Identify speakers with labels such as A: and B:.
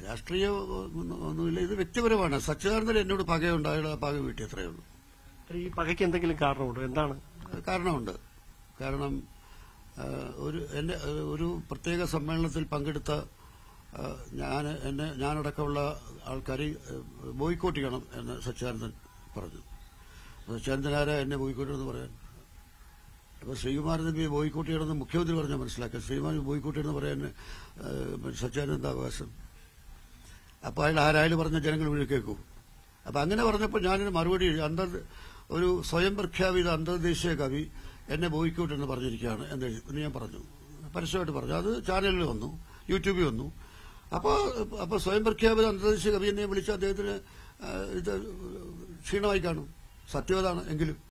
A: രാഷ്ട്രീയ ഒന്നും- ഒന്നുമില്ല ഇത് വ്യക്തിപരമാണ് സച്ചിദാനന്ദൻ എന്നോട് പകയുണ്ട് അയാൾ ആ പക വീട്ടി അത്രയേ ഉള്ളൂ
B: ഈ പകയ്ക്ക് എന്തെങ്കിലും കാരണമുണ്ടോ എന്താണ്
A: കാരണമുണ്ട് കാരണം ആ, ഒരു എന്റെ ആ, ഒരു പ്രത്യേക സമ്മേളനത്തിൽ പങ്കെടുത്ത ആ, ഞാൻ എന്നെ ഞാനടക്കമുള്ള ആൾക്കാർ ബോയ്ക്കോട്ട് ചെയ്യണം എന്ന് സച്ചിദാനന്ദൻ പറഞ്ഞു അപ്പോൾ സച്ചിദാനന്ദൻ ആരാ എന്നെ ബോയ്ക്കോട്ട് എന്ന് പറയാൻ അപ്പോൾ ശ്രീകുമാരൻ നബിയെ ബോയ്ക്കോട്ട് ചെയ്യണമെന്ന് മുഖ്യമന്ത്രി പറഞ്ഞാൽ മനസ്സിലാക്കുക ശ്രീകുമാരൻ ബോയ്ക്കോട്ട് ചെയ്യണമെന്ന് പറയാൻ ആ, സച്ചിദാനന്ദൻ എന്താ അവകാശം അപ്പോൾ അയാൾ ആരായാലും പറഞ്ഞ ജനങ്ങൾ വഴി കേൾക്കൂ അപ്പൊ അങ്ങനെ പറഞ്ഞപ്പോൾ ഞാനൊരു മറുപടി എഴുതി. അന്തർ ഒരു സ്വയം പ്രഖ്യാപിത അന്തർദേശീയ കവി എന്നെ ബോയ്ക്കോട്ട് എന്ന് പറഞ്ഞിരിക്കുകയാണ് എന്ന് എഴുതി. എന്ന് ഞാൻ പറഞ്ഞു പരസ്യമായിട്ട് പറഞ്ഞു അത് ചാനലിൽ വന്നു യൂട്യൂബിൽ വന്നു അപ്പോൾ അപ്പോൾ സ്വയം പ്രഖ്യാപിത അന്തർദേശീയ കവി എന്നെ വിളിച്ച് അദ്ദേഹത്തിന് ആ, ഇത് ക്ഷീണമായി കാണും സത്യവതാണ് എങ്കിലും